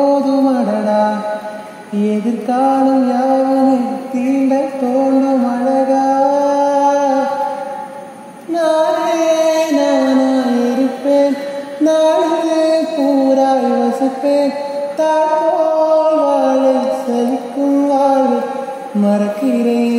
போதும் அடடா எதிர்காலம் யாவும் தீண்ட தோண்டும் அழகா நானே நானாய் இருப்பேன் நானே பூராய் வசிப்பேன் தாழ்போல் வாழை சலிக்கும் வாழ்வை மறக்கிறேன்